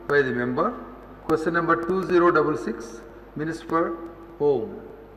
by the member. Question number 2066, Minister for Home.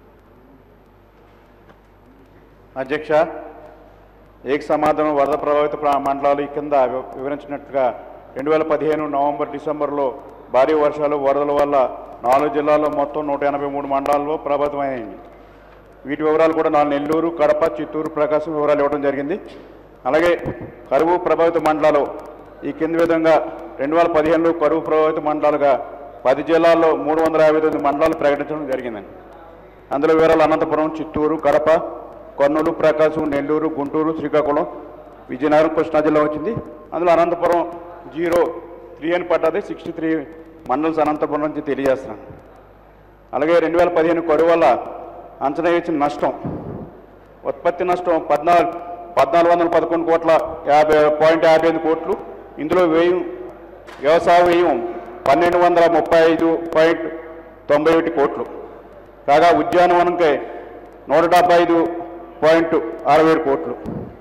అధ్యక్ష ఏక సమాధానం వరద ప్రభావిత ప్రా- మండలాలు ఈ కింద వి- వివరించినట్లుగా రెండు వేల పదిహేను నవంబర్ డిసెంబర్లో భారీ వర్షాలు వరదల వల్ల నాలుగు జిల్లాల్లో మొత్తం నూట ఎనభై మూడు మండలాల్లో ప్రభావితమైనాయి వీటి వివరాలు కూడా నాలుగు నెల్లూరు కడప చిత్తూరు ప్రకాశం వివరాలు ఇవ్వడం జరిగింది అలాగే కరువు ప్రభావిత మండలాలు ఈ కింది విధంగా రెండు వేల పదిహేనులో కరువు ప్రభావిత మండలాలుగా పది జిల్లాల్లో మూడు వందల యాభై తొమ్మిది మండలాలు ప్రకటించడం జరిగిందండి అందులో వివరాలు అనంతపురం చిత్తూరు కడప కర్నూలు ప్రకాశం నెల్లూరు గుంటూరు శ్రీకాకుళం విజయనగరం కృష్ణా జిల్లా వచ్చింది అందులో అనంతపురం జీరో త్రీ అని పడ్డది సిక్స్టీ త్రీ మండల్స్ అనంతపురం నుంచి తెలియజేస్తున్నాను అలాగే రెండు వేల పదిహేను కరువు వల్ల అంచనా వేసిన నష్టం ఉత్పత్తి నష్టం పద్నాలుగు పద్నాలుగు వందల పదకొండు కోట్ల యాభై పాయింట్ యాభై ఎనిమిది కోట్లు ఇందులో వ్యయం వ్యవసాయ వ్యయం పన్నెండు వందల ముప్పై ఐదు పాయింట్ తొంభై ఒకటి కోట్లు కాగా ఉద్యానవనంకి నూట డెబ్బై ఐదు పాయింట్ అరవై ఏడు కోట్లు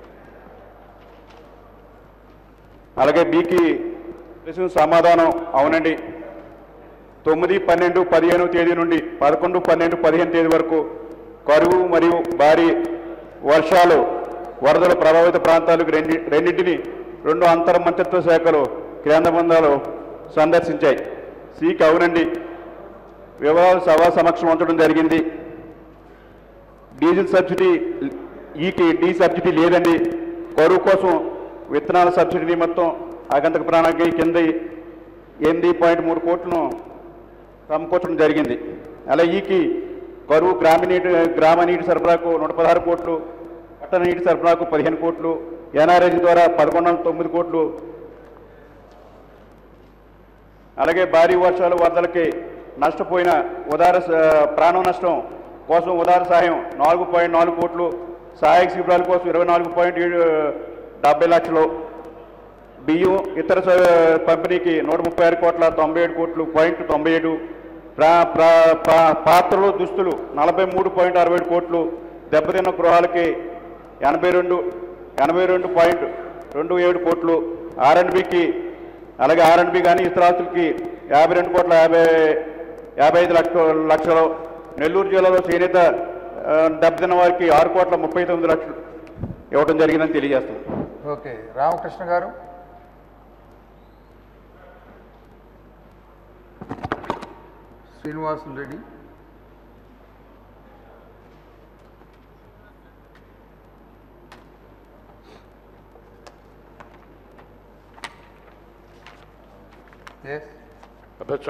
అలాగే బీకి ప్రశ్న సమాధానం అవునండి తొమ్మిది పన్నెండు పదిహేను తేదీ నుండి పదకొండు పన్నెండు పదిహేను తేదీ వరకు కరువు మరియు భారీ వర్షాలు వరదలు ప్రభావిత ప్రాంతాలకు రెండి రెండింటిని రెండు అంతర్ మంత్రిత్వ శాఖలు కేంద్ర బృందాలు సందర్శించాయి సీకి అవునండి వివరాలు సభా సమక్షం ఉంచడం జరిగింది డీజిల్ సబ్సిడీ ఈకి డీ సబ్సిడీ లేదండి కరువు కోసం విత్తనాల సబ్సిడీ మొత్తం ఆగంతక ప్రాణానికి కింద ఎనిమిది పాయింట్ మూడు కోట్లను సమకూర్చడం జరిగింది అలా ఈకి కరువు గ్రామ నీటి గ్రామ నీటి సరఫరాకు నూట పదహారు కోట్లు పట్టణ నీటి సరఫరాకు పదిహేను కోట్లు ఎన్ఆర్ఎస్ ద్వారా పదకొండు వందల తొమ్మిది కోట్లు అలాగే భారీ వర్షాలు వరదలకి నష్టపోయిన ఉదార స- ప్రాణ నష్టం కోసం ఉదార సహాయం నాలుగు పాయింట్ నాలుగు కోట్లు సహాయక శిబిరాల కోసం ఇరవై నాలుగు పాయింట్ ఏడు డెబ్బై లక్షలు బియ్యం ఇతర స- పంపిణీకి నూట ముప్పై ఆరు కోట్ల తొంభై ఏడు కోట్లు పాయింట్ తొంభై ఏడు ప్రా ప్రా- పా- పాత్రలు దుస్తులు నలభై మూడు పాయింట్ అరవై ఏడు కోట్లు దెబ్బతిన్న గృహాలకి ఎనభై రెండు ఎనభై రెండు పాయింట్ రెండు ఏడు కోట్లు ఆర్ఎండ్బికి అలాగే ఆర్ఎండ్బి కానీ ఇతర ఆస్తులకి యాభై రెండు కోట్ల యాభై యాభై ఐదు లక్ష లక్షలు నెల్లూరు జిల్లాలో చేనేత ఆ, దెబ్బతిన్న వారికి ఆరు కోట్ల ముప్పై తొమ్మిది లక్షలు ఇవ్వడం జరిగిందని తెలియజేస్తుంది ఓకే రామకృష్ణ గారు శ్రీనివాసులు రెడ్డి ఎస్ అధ్యక్ష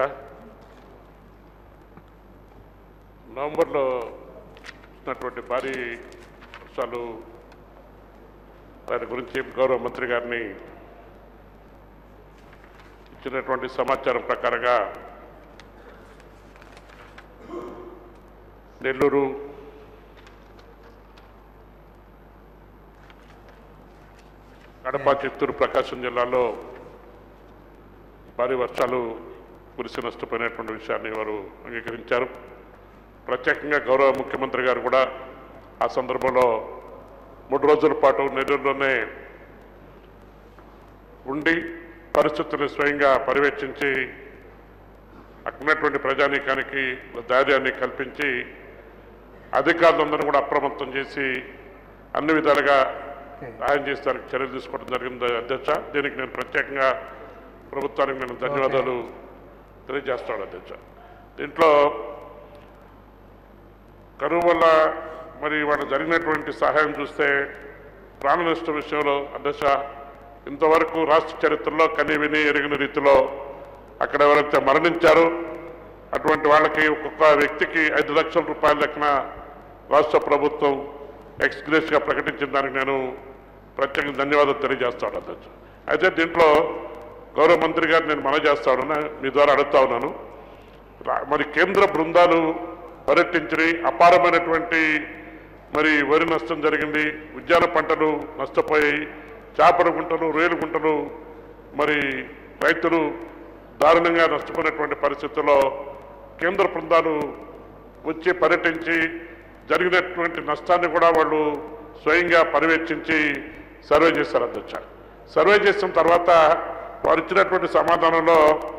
నవంబర్లో వచ్చినటువంటి భారీ వర్షాలు దాని గురించి గౌరవ మంత్రి గారిని ఇచ్చినటువంటి సమాచారం ప్రకారంగా నెల్లూరు కడప చిత్తూరు ప్రకాశం జిల్లాలో భారీ వర్షాలు కురిసి నష్టపోయినటువంటి విషయాన్ని వారు అంగీకరించారు ప్రత్యేకంగా గౌరవ ముఖ్యమంత్రి గారు కూడా ఆ సందర్భంలో మూడు రోజుల పాటు నెల్లూరులోనే ఉండి పరిస్థితులను స్వయంగా పర్యవేక్షించి అక్కడున్నటువంటి ప్రజానీకానికి ధైర్యాన్ని కల్పించి అధికారులందరూ కూడా అప్రమత్తం చేసి అన్ని విధాలుగా సహాయం చేసేదానికి చర్యలు తీసుకోవడం జరిగింది అధ్యక్ష దీనికి నేను ప్రత్యేకంగా ప్రభుత్వానికి నేను ధన్యవాదాలు తెలియజేస్తాను అధ్యక్ష దీంట్లో కరువు వల్ల మరి వాళ్ళ జరిగినటువంటి సహాయం చూస్తే ప్రాణ నష్టం విషయంలో అధ్యక్ష ఇంతవరకు రాష్ట్ర చరిత్రలో కని విని ఎరిగిన రీతిలో అక్కడ ఎవరైతే మరణించారో అటువంటి వాళ్ళకి ఒక్కొక్క వ్యక్తికి ఐదు లక్షల రూపాయల లెక్కన రాష్ట్ర ప్రభుత్వం ఎక్స్గ్రేస్గా ప్రకటించిన దానికి నేను ప్రత్యేకంగా ధన్యవాదాలు తెలియజేస్తాను అధ్యక్ష అయితే దీంట్లో గౌరవ మంత్రి గారు నేను మనవి చేస్తా ఉన్నాను మీ ద్వారా అడుగుతా ఉన్నాను రా- మరి కేంద్ర బృందాలు పర్యటించి అపారమైనటువంటి మరి వరి నష్టం జరిగింది ఉద్యాన పంటలు నష్టపోయాయి చేపల గుంటలు రొయ్యల గుంటలు మరి రైతులు దారుణంగా నష్టపోయినటువంటి పరిస్థితుల్లో కేంద్ర బృందాలు వచ్చి పర్యటించి జరిగినటువంటి నష్టాన్ని కూడా వాళ్ళు స్వయంగా పర్యవేక్షించి సర్వే చేశారు అధ్యక్ష సర్వే చేసిన తర్వాత వారు ఇచ్చినటువంటి సమాధానంలో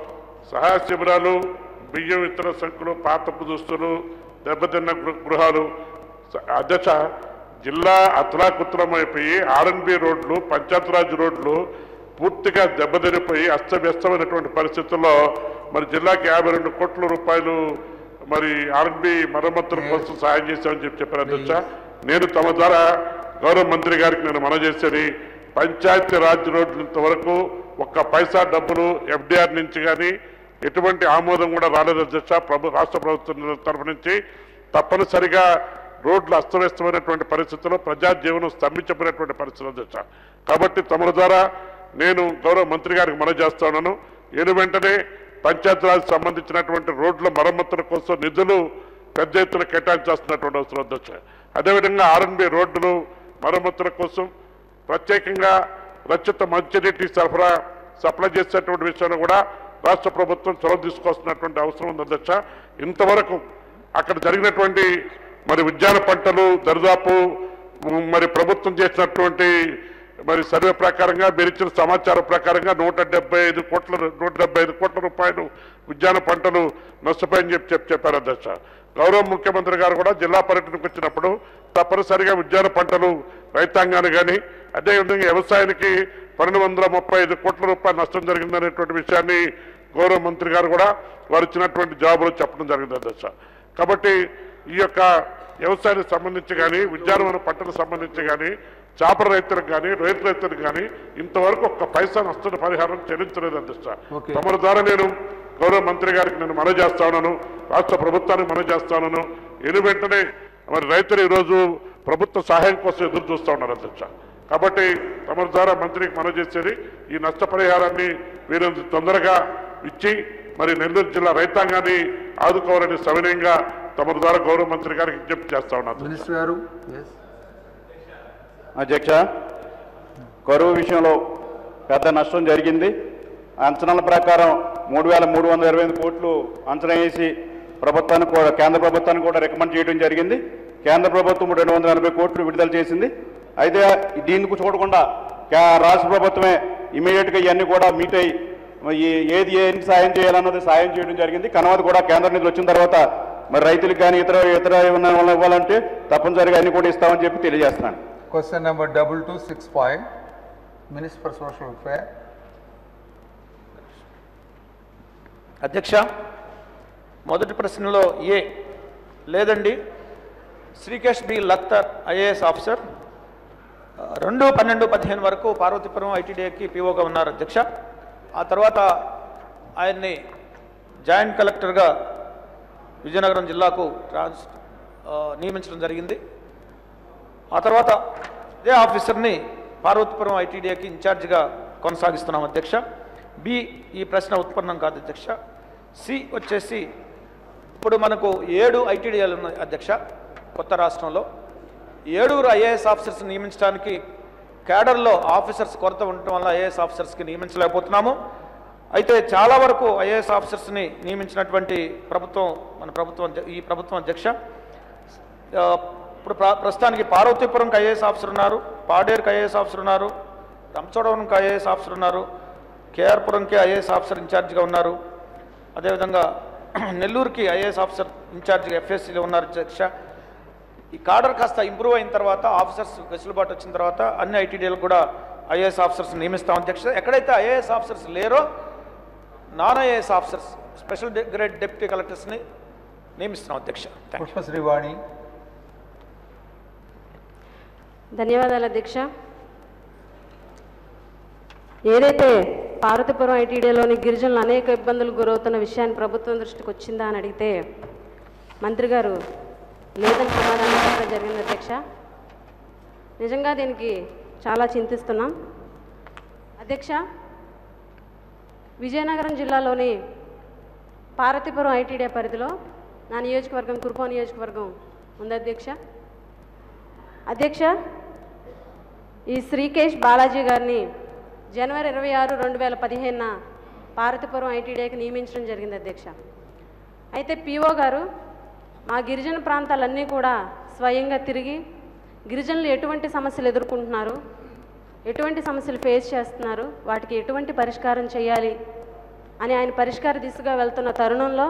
సహాయ శిబిరాలు బియ్యం ఇతర సంఖ్యలు పాత దుస్తులు దెబ్బతిన్న గృ- గృహాలు స- అధ్యక్ష జిల్లా అతలాకుతలమైపోయి ఆర్ఎన్బి రోడ్లు పంచాయతీరాజ్ రోడ్లు పూర్తిగా దెబ్బతినిపోయి అస్తవ్యస్తమైనటువంటి పరిస్థితుల్లో మరి జిల్లాకి యాభై రెండు కోట్ల రూపాయలు మరి ఆర్ఎన్బి మరమ్మతుల కోసం సహాయం చేశామని చెప్పి చెప్పారు అధ్యక్ష నేను తమ ద్వారా గౌరవ మంత్రి గారికి నేను మనవి చేసేది పంచాయతీ రాజ్ రోడ్లు ఇంతవరకు ఒక్క పైసా డబ్బులు ఎఫ్డిఆర్ నుంచి కానీ ఎటువంటి ఆమోదం కూడా రాలేదు అధ్యక్ష ప్రభు రాష్ట్ర ప్రభుత్వం తరఫు నుంచి తప్పనిసరిగా రోడ్లు అస్తవ్యస్తమైనటువంటి పరిస్థితుల్లో ప్రజా జీవనం స్తంభించబడినటువంటి పరిస్థితులు అధ్యక్ష కాబట్టి తమల ద్వారా నేను గౌరవ మంత్రి గారికి మనవి చేస్తా ఉన్నాను ఏను వెంటనే పంచాయతీరాజ్ సంబంధించినటువంటి రోడ్ల మరమ్మతుల కోసం నిధులు పెద్ద ఎత్తున కేటాయించాల్సినటువంటి అవసరం అధ్యక్ష అదేవిధంగా ఆర్ఎన్బి రోడ్లు మరమ్మతుల కోసం ప్రత్యేకంగా రచిత మంచినీటి సరఫరా సప్లై చేసేటువంటి విషయంలో కూడా రాష్ట్ర ప్రభుత్వం చొరవ తీసుకోవాల్సినటువంటి అవసరం ఉంది అధ్యక్ష ఇంతవరకు అక్కడ జరిగినటువంటి మరి ఉద్యాన పంటలు దరిదాపు మ్, మరి ప్రభుత్వం చేసినటువంటి మరి సర్వే ప్రకారంగా మీరు ఇచ్చిన సమాచారం ప్రకారంగా నూట డెబ్బై ఐదు కోట్ల నూట డెబ్బై ఐదు కోట్ల రూపాయలు ఉద్యాన పంటలు నష్టపోయని చెప్పి చెప్పి చెప్పారు అధ్యక్ష గౌరవ ముఖ్యమంత్రి గారు కూడా జిల్లా పర్యటనకు వచ్చినప్పుడు తప్పనిసరిగా ఉద్యాన పంటలు రైతాంగాన్ని కానీ అదేవిధంగా వ్యవసాయానికి పన్నెండు వందల ముప్పై ఐదు కోట్ల రూపాయలు నష్టం జరిగిందనేటువంటి విషయాన్ని గౌరవ మంత్రి గారు కూడా వారు ఇచ్చినటువంటి జవాబులు చెప్పడం జరిగింది అధ్యక్ష కాబట్టి ఈ యొక్క వ్యవసాయానికి సంబంధించి కానీ ఉద్యానవన పంటలకు సంబంధించి కానీ చేపల రైతులకు కానీ రైతు రైతులకు కానీ ఇంతవరకు ఒక్క పైసా నష్ట పరిహారం చెల్లించలేదు అధ్యక్ష ఓకే. తమరి ద్వారా నేను గౌరవ మంత్రి గారికి నేను మనవి చేస్తా ఉన్నాను రాష్ట్ర ప్రభుత్వానికి మనవి చేస్తా ఉన్నాను ఎను వెంటనే మరి రైతులు ఈరోజు ప్రభుత్వ సహాయం కోసం ఎదురు చూస్తూ ఉన్నారు అధ్యక్ష కాబట్టి తమరి ద్వారా మంత్రికి మనవి చేసేది ఈ నష్టపరిహారాన్ని వీరంత తొందరగా ఇచ్చి మరి నెల్లూరు జిల్లా రైతాంగాన్ని ఆదుకోవాలని సవినయంగా తమరి ద్వారా గౌరవ మంత్రి గారికి విజ్ఞప్తి చేస్తా ఉన్నారు మినిస్టర్ గారు ఎస్ అధ్యక్ష కరువు విషయంలో పెద్ద నష్టం జరిగింది అంచనాల ప్రకారం మూడు వేల మూడు వందల ఇరవై ఎనిమిది కోట్లు అంచనా వేసి ప్రభుత్వానికి కూడా కేంద్ర ప్రభుత్వానికి కూడా రికమెండ్ చేయడం జరిగింది కేంద్ర ప్రభుత్వం రెండు వందల ఎనభై కోట్లు విడుదల చేసింది అయితే దీనికి చూడకుండా కే- రాష్ట్ర ప్రభుత్వమే ఇమీడియట్గా ఇవన్నీ కూడా మీట్ అయ్యి ఈ ఏది ఏం సాయం చేయాలన్నది సాయం చేయడం జరిగింది కనవది కూడా కేంద్ర నిధులు వచ్చిన తర్వాత మరి రైతులకు కానీ ఇతర ఇతర ఏమన్నా వాళ్ళకి ఇవ్వాలంటే తప్పనిసరిగా అన్ని కూడా ఇస్తామని చెప్పి తెలియజేస్తున్నాను question number double two six point minister for social welfare అధ్యక్ష మొదటి ప్రశ్నలో ఏ లేదండి Sreekesh B Lattar IAS officer ఆ, రెండు పన్నెండు పదిహేను వరకు పార్వతీపురం ఐటీడీఏకి పీఓగా ఉన్నారు అధ్యక్ష ఆ తర్వాత ఆయన్ని జాయింట్ కలెక్టర్గా విజయనగరం జిల్లాకు ట్రాన్స్ ఆ, నియమించడం జరిగింది ఆ తర్వాత ఇదే ఆఫీసర్ని పార్వతీపురం ఐటీడీఏకి ఇన్ఛార్జిగా కొనసాగిస్తున్నాం అధ్యక్ష బి ఈ ప్రశ్న ఉత్పన్నం కాదు అధ్యక్ష సి వచ్చేసి ఇప్పుడు మనకు ఏడు ఐటీడీఏలు ఉన్నాయి అధ్యక్ష కొత్త రాష్ట్రంలో ఏడుగురు ఐఏఎస్ ఆఫీసర్స్ నియమించడానికి క్యాడర్లో ఆఫీసర్స్ కొరత ఉండటం వల్ల ఐఏఎస్ ఆఫీసర్స్కి నియమించలేకపోతున్నాము అయితే చాలా వరకు ఐఏఎస్ ఆఫీసర్స్ని నియమించినటువంటి ప్రభుత్వం మన ప్రభుత్వం అధ్య- ఈ ప్రభుత్వం అధ్యక్ష ఆ, ఇప్పుడు ప్ర- ప్రస్తుతానికి పార్వతీపురంకి ఐఏఎస్ ఆఫీసర్ ఉన్నారు పాడేరుకి ఐఏఎస్ ఆఫీసర్ ఉన్నారు రంచోడవరంకి ఐఏఎస్ ఆఫీసర్ ఉన్నారు కేఆర్పురంకి ఐఏఎస్ ఆఫీసర్ ఇన్ఛార్జిగా ఉన్నారు అదేవిధంగా నెల్లూరుకి ఐఏఎస్ ఆఫీసర్ ఇన్ఛార్జిగా ఎఫ్ఎస్సీలో ఉన్నారు అధ్యక్ష ఈ కాడర్ కాస్త ఇంప్రూవ్ అయిన తర్వాత ఆఫీసర్స్ వెసులుబాటు వచ్చిన తర్వాత అన్ని ఐటీడీలకు కూడా ఐఏఎస్ ఆఫీసర్స్ నియమిస్తాం అధ్యక్ష ఎక్కడైతే ఐఏఎస్ ఆఫీసర్స్ లేరో non IAS officers special grade deputy కలెక్టర్స్ని నియమిస్తున్నాం అధ్యక్ష థ్యాంక్ యూ పుష్ప శ్రీవాణి ధన్యవాదాలు అధ్యక్ష ఏదైతే పార్వతీపురం ఐటీడీలోని గిరిజనులు అనేక ఇబ్బందులు గురవుతున్న విషయాన్ని ప్రభుత్వం దృష్టికి వచ్చిందా అని అడిగితే మంత్రి గారు లేదని సమాధానం చెప్పడం జరిగింది అధ్యక్ష నిజంగా దీనికి చాలా చింతిస్తున్నాం అధ్యక్ష విజయనగరం జిల్లాలోని పార్వతీపురం ఐటీడీ పరిధిలో నా నియోజకవర్గం కురుపా నియోజకవర్గం ఉంది అధ్యక్ష అధ్యక్ష ఈ శ్రీకేష్ బాలాజీ గారిని జనవరి ఇరవై ఆరు రెండు వేల పదిహేనున పార్వతీపురం ఐటీడీకి నియమించడం జరిగింది అధ్యక్ష అయితే పిఓ గారు మా గిరిజన ప్రాంతాలన్నీ కూడా స్వయంగా తిరిగి గిరిజనులు ఎటువంటి సమస్యలు ఎదుర్కొంటున్నారు ఎటువంటి సమస్యలు ఫేస్ చేస్తున్నారు వాటికి ఎటువంటి పరిష్కారం చేయాలి అని ఆయన పరిష్కార దిశగా వెళ్తున్న తరుణంలో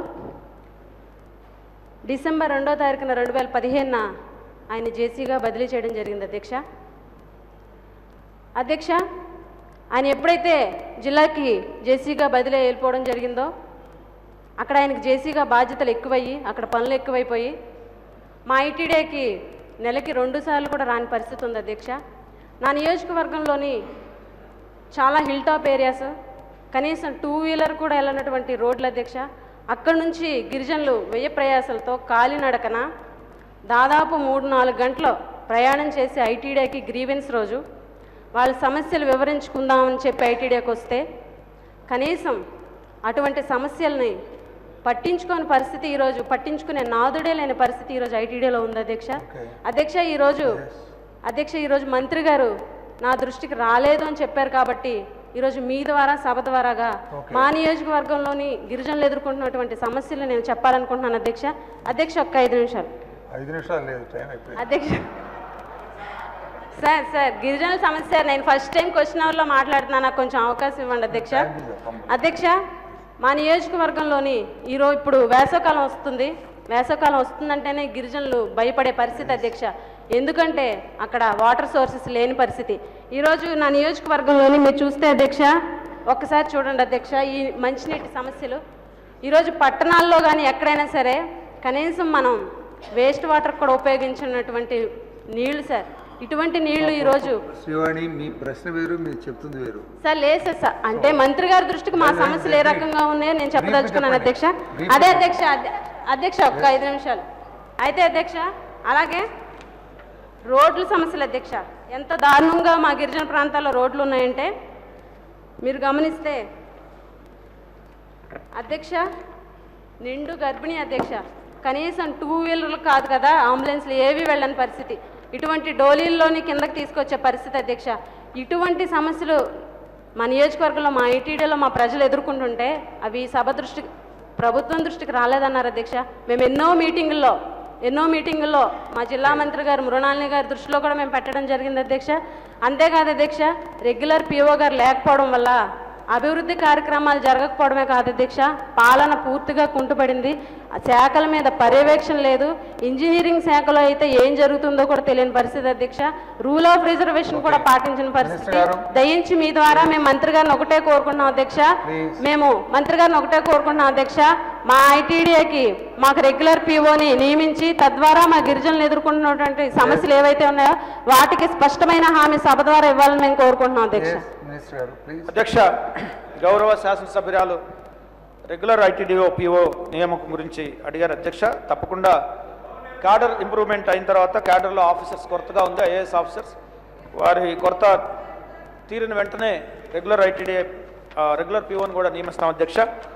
డిసెంబర్ రెండో తారీఖున రెండు వేల పదిహేనున ఆయన జేసీగా బదిలీ చేయడం జరిగింది అధ్యక్ష అధ్యక్ష ఆయన ఎప్పుడైతే జిల్లాకి జేసీగా బదిలీ వెళ్ళిపోవడం జరిగిందో అక్కడ ఆయనకు జేసీగా బాధ్యతలు ఎక్కువయ్యి అక్కడ పనులు ఎక్కువైపోయి మా ఐటీడీకి నెలకి రెండు సార్లు కూడా రాని పరిస్థితి ఉంది అధ్యక్ష నా నియోజకవర్గంలోని చాలా హిల్ టాప్ ఏరియాస్ కనీసం టూ వీలర్ కూడా వెళ్ళనటువంటి రోడ్ల అధ్యక్ష అక్కడి నుంచి గిరిజనులు వ్యయ ప్రయాసాలతో కాలినడకన దాదాపు మూడు నాలుగు గంటలు ప్రయాణం చేసి ఐటీడీకి గ్రీవెన్స్ రోజు వాళ్ళ సమస్యలు వివరించుకుందామని చెప్పి ఐటీడీకి వస్తే కనీసం అటువంటి సమస్యల్ని పట్టించుకోని పరిస్థితి ఈరోజు పట్టించుకునే నాదుడే లేని పరిస్థితి ఈరోజు ఐటీడీలో ఉంది అధ్యక్ష అధ్యక్ష ఈరోజు అధ్యక్ష ఈరోజు మంత్రి గారు నా దృష్టికి రాలేదు అని చెప్పారు కాబట్టి ఈరోజు మీ ద్వారా సభ ద్వారాగా మా నియోజకవర్గంలోని గిరిజనులు ఎదుర్కొంటున్నటువంటి సమస్యలు నేను చెప్పాలనుకుంటున్నాను అధ్యక్ష అధ్యక్ష ఒక్క ఐదు నిమిషాలు ఐదు నిమిషాలు లేదు టైం అయిపోయింది అధ్యక్ష సార్ సార్ గిరిజనుల సమస్య నేను ఫస్ట్ టైం క్వశ్చన్ అవర్లో మాట్లాడుతున్నాను నాకు కొంచెం అవకాశం ఇవ్వండి అధ్యక్ష అధ్యక్ష మా నియోజకవర్గంలోని ఈరోజు ఇప్పుడు వేసవకాలం వస్తుంది వేసవకాలం వస్తుందంటేనే గిరిజనులు భయపడే పరిస్థితి అధ్యక్ష ఎందుకంటే అక్కడ వాటర్ సోర్సెస్ లేని పరిస్థితి ఈరోజు నా నియోజకవర్గంలోని మీరు చూస్తే అధ్యక్ష ఒక్కసారి చూడండి అధ్యక్ష ఈ మంచినీటి సమస్యలు ఈరోజు పట్టణాల్లో కానీ ఎక్కడైనా సరే కనీసం మనం వేస్ట్ వాటర్ కూడా ఉపయోగించినటువంటి నీళ్లు సార్ ఇటువంటి నీళ్లు ఈరోజు శ్రీవాణి మీ ప్రశ్న వేరు మీరు చెప్తుంది వేరు సార్ లేదు సార్, సార్ అంటే మంత్రి గారి దృష్టికి మా సమస్యలు ఏ రకంగా ఉన్నాయో నేను చెప్పదలుచుకున్నాను అధ్యక్ష అదే అధ్యక్ష అధ్య- అధ్యక్ష ఒక్క ఐదు నిమిషాలు అయితే అధ్యక్ష అలాగే రోడ్ల సమస్యలు అధ్యక్ష ఎంత దారుణంగా మా గిరిజన ప్రాంతాల్లో రోడ్లు ఉన్నాయంటే మీరు గమనిస్తే అధ్యక్ష నిండు గర్భిణీ అధ్యక్ష కనీసం టూ వీలర్లు కాదు కదా అంబులెన్స్లు ఏవి వెళ్ళని పరిస్థితి ఇటువంటి డోలీల్లోని కిందకి తీసుకొచ్చే పరిస్థితి అధ్యక్ష ఇటువంటి సమస్యలు మా నియోజకవర్గంలో మా ఐటీడీలో మా ప్రజలు ఎదుర్కొంటుంటే అవి సభ దృష్టికి ప్రభుత్వం దృష్టికి రాలేదన్నారు అధ్యక్ష మేము ఎన్నో మీటింగుల్లో ఎన్నో మీటింగుల్లో మా జిల్లా మంత్రి గారు మృణాలిని గారి దృష్టిలో కూడా మేము పెట్టడం జరిగింది అధ్యక్ష అంతేకాదు అధ్యక్ష రెగ్యులర్ పిఓ గారు లేకపోవడం వల్ల అభివృద్ధి కార్యక్రమాలు జరగకపోవడమే కాదు అధ్యక్ష పాలన పూర్తిగా కుంటుపడింది ఆ శాఖల మీద పర్యవేక్షణ లేదు ఇంజనీరింగ్ శాఖలో అయితే ఏం జరుగుతుందో కూడా తెలియని పరిస్థితి అధ్యక్ష రూల్ ఆఫ్ రిజర్వేషన్ కూడా పాటించిన పరిస్థితి గారు. దయించి మీ ద్వారా మేము మంత్రి గారిని ఒకటే కోరుకుంటున్నాం అధ్యక్ష Please. మేము మంత్రి గారిని ఒకటే కోరుకుంటున్నాం అధ్యక్ష మా ఐటీడీఏకి మాకు రెగ్యులర్ పీఓని నియమించి తద్వారా మా గిరిజనులు ఎదుర్కొంటున్నటువంటి సమస్యలు ఏవైతే ఉన్నాయో వాటికి స్పష్టమైన హామీ సభ ద్వారా ఇవ్వాలని మేము కోరుకుంటున్నాం అధ్యక్ష Yes, మినిస్టర్ గారు ప్లీజ్ అధ్యక్ష గౌరవ శాసనసభ్యురాలు రెగ్యులర్ ఐటీడీఓ పిఓ నియామకం గురించి అడిగారు అధ్యక్ష తప్పకుండా క్యాడర్ ఇంప్రూవ్మెంట్ అయిన తర్వాత క్యాడర్లో ఆఫీసర్స్ కొరతగా ఉంది ఐఏఎస్ ఆఫీసర్స్ వారి కొరత తీరిన వెంటనే రెగ్యులర్ ఐటీడీఏ రెగ్యులర్ పిఓని కూడా నియమిస్తాం అధ్యక్ష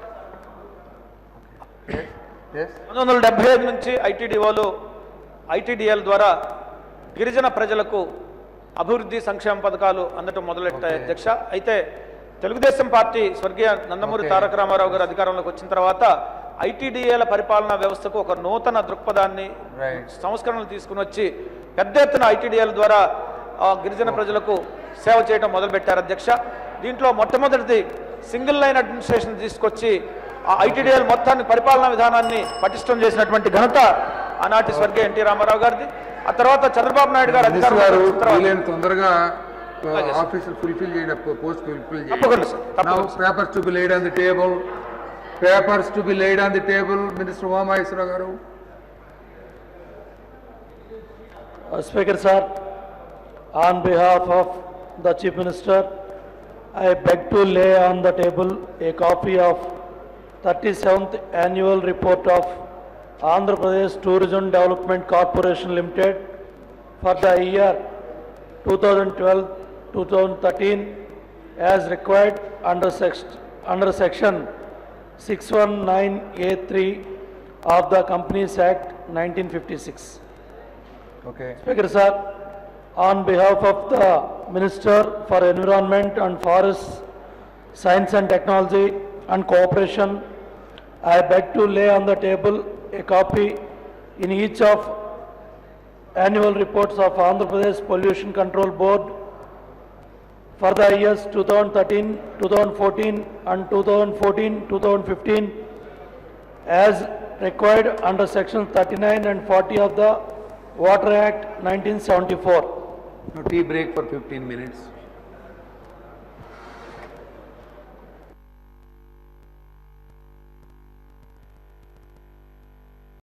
ఎస్ పంతొమ్మిది వందల డెబ్బై ఐదు నుంచి ఐటీడీఓలు ఐటీడీఎల్ ద్వారా గిరిజన ప్రజలకు అభివృద్ధి సంక్షేమ పథకాలు అందటం మొదలెట్టాయి Okay. అధ్యక్ష అయితే తెలుగుదేశం పార్టీ స్వర్గీయ నందమూరి Okay. తారక రామారావు గారు అధికారంలోకి వచ్చిన తర్వాత ఐటీడీఏల పరిపాలనా వ్యవస్థకు ఒక నూతన దృక్పథాన్ని Right. సంస్కరణలు తీసుకుని వచ్చి పెద్ద ఎత్తున ఐటీడీఎల్ ద్వారా ఆ, గిరిజన ప్రజలకు సేవ చేయడం మొదలుపెట్టారు అధ్యక్ష దీంట్లో మొట్టమొదటిది సింగిల్ లైన్ అడ్మినిస్ట్రేషన్ తీసుకొచ్చి ఆ ఐటీడీఎల్ మొత్తాన్ని పరిపాలనా విధానాన్ని పటిష్టం చేసినటువంటి ఘనత ఆనాటి స్వర్గీయ ఎన్టీ రామారావు గారిది ఆ తర్వాత చంద్రబాబు నాయుడు గారు మినిస్టర్ అధికారంలోకి గారు వచ్చిన తర్వాత- వీలైన తొందరగా అలాగే సార్. ఆఫీసులు ఫుల్ఫిల్ చేయండి పోస్ట్ ఫుల్ఫిల్ తప్పకుండా సార్, తప్పకుండా sir. Papers to be laid on the table papers to be laid on the table minister Umamaheswararao గారు Uh, Speaker sir, on behalf of the Chief Minister, I beg to lay on the table a copy of 37th Annual Report of Andhra Pradesh Tourism Development Corporation Limited for the year 2012-2013 as required under sext, under section 619A3 of the Companies Act 1956. Okay Speaker sir, on behalf of the Minister for Environment and Forests, Science and Technology and Cooperation, I beg to lay on the table a copy in each of annual reports of Andhra Pradesh Pollution Control Board for the years 2013, 2014 and 2014, 2015 as required under section 39 and 40 of the Water Act 1974. Now tea break for 15 minutes.